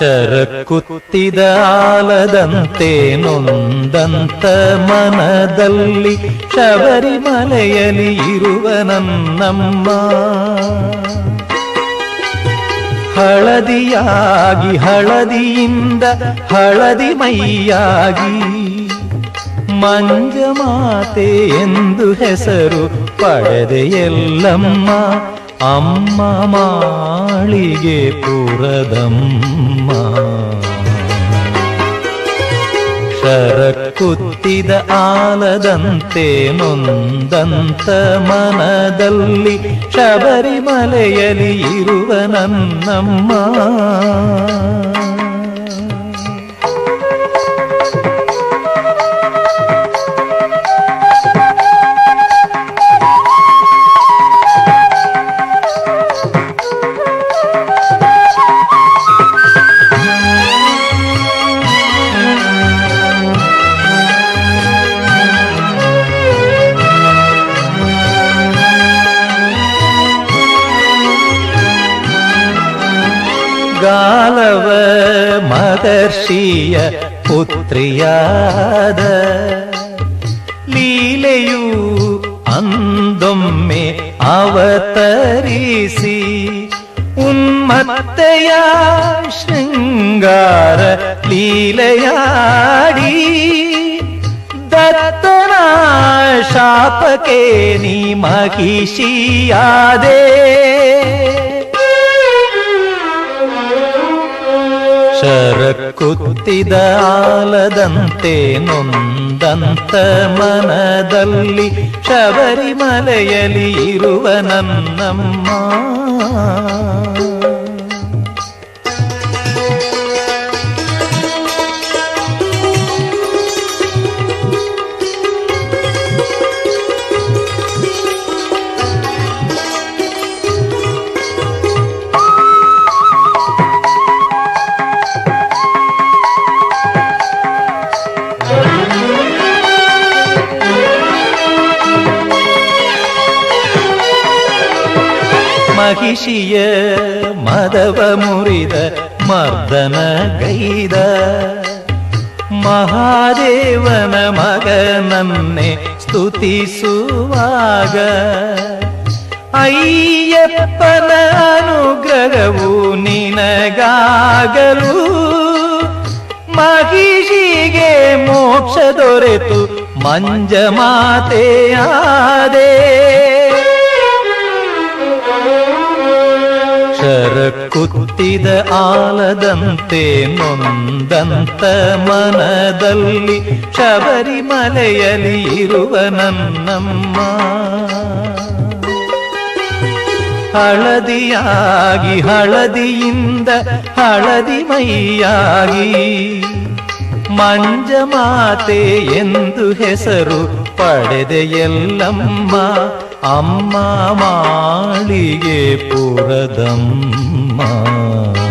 ಶರಕ್ಕುತ್ತಿದ ಆಲದಂತೆ ನೊಂದಂತ ಮನದಲ್ಲಿ ಶಬರಿಮಲೆಯಲ್ಲಿ ಇರುವ ನನ್ನಮ್ಮ ಹಳದಿಯಾಗಿ ಹಳದಿಯಿಂದ ಹಳದಿ ಮೈಯಾಗಿ ಮಂಜಮಾತೆ ಎಂದು ಹೆಸರು ಪಡೆದೆ ಎಲ್ಲಮ್ಮ ಅಮ್ಮ ಮಾಳಿಗೆ ಪುರದಮ್ಮ ಶರಕ್ಕುತ್ತಿದ ಆಲದಂತೆ ನೊಂದಂತ ಮನದಲ್ಲಿ ಶಬರಿಮಲೆಯಲ್ಲಿ ಇರುವ ನನ್ನಮ್ಮ ಗಾಲವ ಮಹರ್ಷಿಯ ಪುತ್ರಿಯಾದ ಲೀಲೆಯು ಅಂದೊಮ್ಮೆ ಅವತರಿಸಿ ಉನ್ಮತ್ತೆಯ ಶೃಂಗಾರ ಲೀಲೆಯಾಡಿ ದತ್ತನ ಶಾಪಕ್ಕೆ ನೀ ಮಹಿಷಿಯಾದೆ ಶರಕ್ಕುತ್ತಿದ ಆಲದಂತೆ ನೊಂದಂತ ಮನದಲ್ಲಿ ಶಬರಿಮಲೆಯಲ್ಲಿ ಇರುವ ನನ್ನಮ್ಮ ಮಹಿಷಿಯ ಮದವ ಮುರಿದ ಮರ್ದನ ಗೈದ ಮಹಾದೇವನ ಮಗನನ್ನೇ ಸ್ತುತಿಸುವಾಗ ಅಯ್ಯಪ್ಪನ ಅನುಗ್ರಹವು ನಿನಗಾಗಲು ಮಹಿಷಿಗೆ ಮೋಕ್ಷ ದೊರೆತು ಮಂಜ ಮಾತೆಯಾದೆ ಶರಕ್ಕುತ್ತಿದ ಆಲದಂತೆ ನೊಂದಂತ ಮನದಲ್ಲಿ ಶಬರಿಮಲೆಯಲ್ಲಿ ಇರುವ ನನ್ನಮ್ಮ ಹಳದಿಯಾಗಿ ಹಳದಿಯಿಂದ ಹಳದಿ ಮೈಯಾಗಿ ಮಂಜ ಮಾತೆ ಎಂದು ಹೆಸರು ಪಡೆದೆ ಎಲ್ಲಮ್ಮ ಅಮ್ಮ ಮಾಳಿಗೆ ಪುರದಮ್ಮ